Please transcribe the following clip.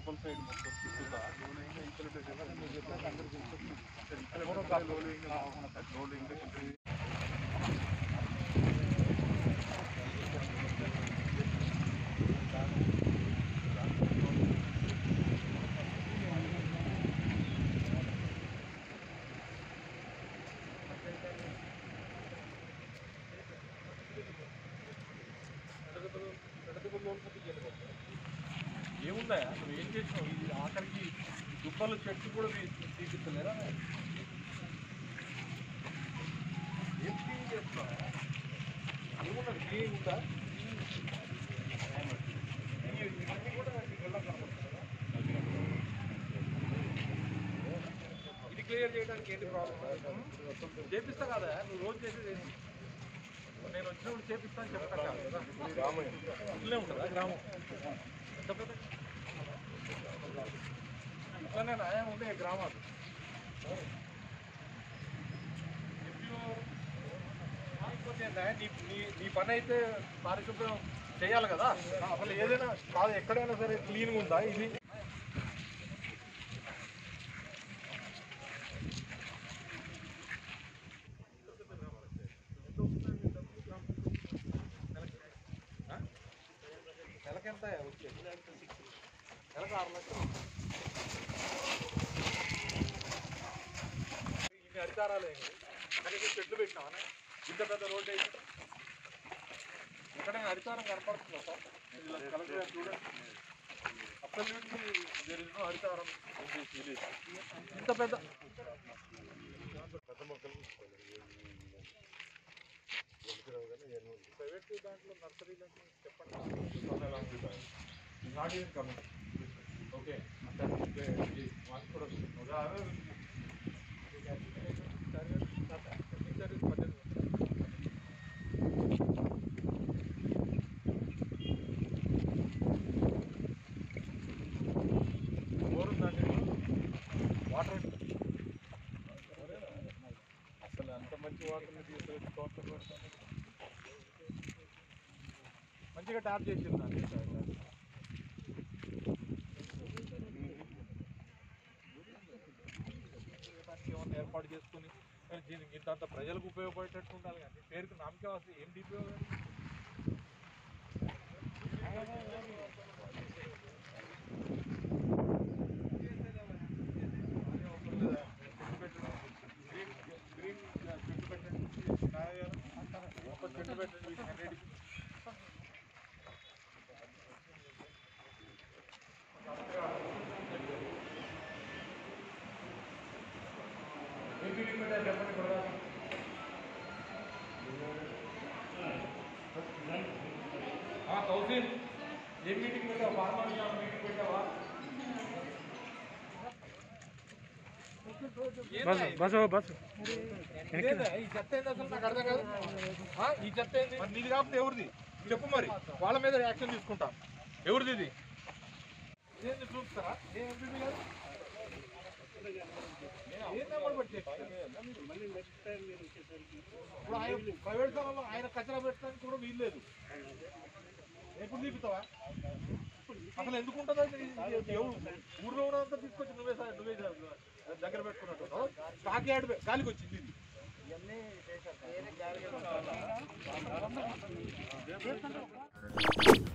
లోపల సైడ్ మొత్తం చుట్టూతా ఇక్కడ కూడా కాదు లోలింగ్ లోలింగ్ ఏముందా నువ్వు ఏం చేసినావు ఇది ఆఖరికి దుబ్బలు చెట్టు కూడా తీ- తీపిస్తలేరా ఏం క్లీన్ చేస్తున్నావా ఏమున్నది క్లీన్ ఉందా ఈ- ఇవన్నీ కూడా నీకు ఎలా కనపడుతుందా? ఇది క్లియర్ చేయడానికి ఏంటి ప్రాబ్లం చేపిస్తా కదా నువ్వు రోజు చేసేది ఏంటి? నేను వచ్చినప్పుడు చేపిస్తాను చెప్తాను కదా గ్రామం ఇట్లే ఉంటుందా గ్రామం ఎంత పెద్ద ఇట్లానే న్యాయం ఉండే గ్రామాలు కాకపోతే ఏంటంటే నీ నీ నీ పని అయితే పారిశుభ్రం చేయాలి కదా అసలు ఏదైనా కాదు ఎక్కడైనా సరే క్లీన్గా ఉందా ఇది నెలకి ఎంత వచ్చేది నెలకు ఆరు లక్షలు ఇన్ని అధికారాలే కనీసం చెట్లు పెట్టినామనే ఇంత పెద్ద రోడ్డు వేసి ఎక్కడైనా అధికారం కనపడుతుందా సార్ ఇలా కలెక్టర్ గారు చూడండి అసలు దేర్ ఇస్ నో అధికారం in this village. ఇంత పెద్ద పెద్ద మొక్కలు ప్రైవేట్ దాంట్లో నర్సరీలు అంటే చెప్పండి నాట్ ఈవెన్ కమింగ్ ఓకే అంటే మాకు కూడా వాటర్ అసలు అంత మంచి వాటర్ని తీసుకొచ్చి తోటలో పెడతాను మంచిగా ట్యాప్ చేసింది దాన్ని దానికి ఏమన్నా ఏర్పాటు చేసుకుని కానీ దీనికి ఇంత ప్రజలకు ఉపయోగపడేటట్టు ఉండాలి కానీ పేరుకు నామకే వస్తే ఏంటి ఉపయోగం గ్రీన్ గ్రీన్ చెట్టు పెట్టండి నాయగారు ఒక చెట్టు పెట్టండి వీటి హండ్రెడ్ చెప్పండి కూడా తౌసీన్ ఏ మీటింగ్ పెట్టావా ఫార్మర్ మీటింగ్ పెట్టావా బస్ బస్ ఇదేందా? ఈ చెత్త ఏంది అసలు నాకు అర్థం కాదు ఆ, ఈ చెత్త ఏంది మరి నీది కాకపోతే ఎవరిది చెప్పు మరి వాళ్ళ మీద యాక్షన్ తీసుకుంటా ఎవరిది ఇది ఇదేంది చూస్తారా ఏ ఎంపీపీ గారు ఏం నెంబర్ పెట్టి ఇప్పుడు ఆయన ప్రైవేట్ స్థలంలో ఆయన కచరా పెట్టడానికి కూడా వీలు లేదు ఎప్పుడు తీపుతావా అసలు ఎందుకు ఉంటుంది అది? ఇది ఎవరు ఊర్లో ఉన్నంతా తీసుకొచ్చి నువ్వే సా- నువ్వే దగ్గర పెట్టుకున్నట్టు స్టాక్ యార్డ్ పె- గాలికి వచ్చింది ఇది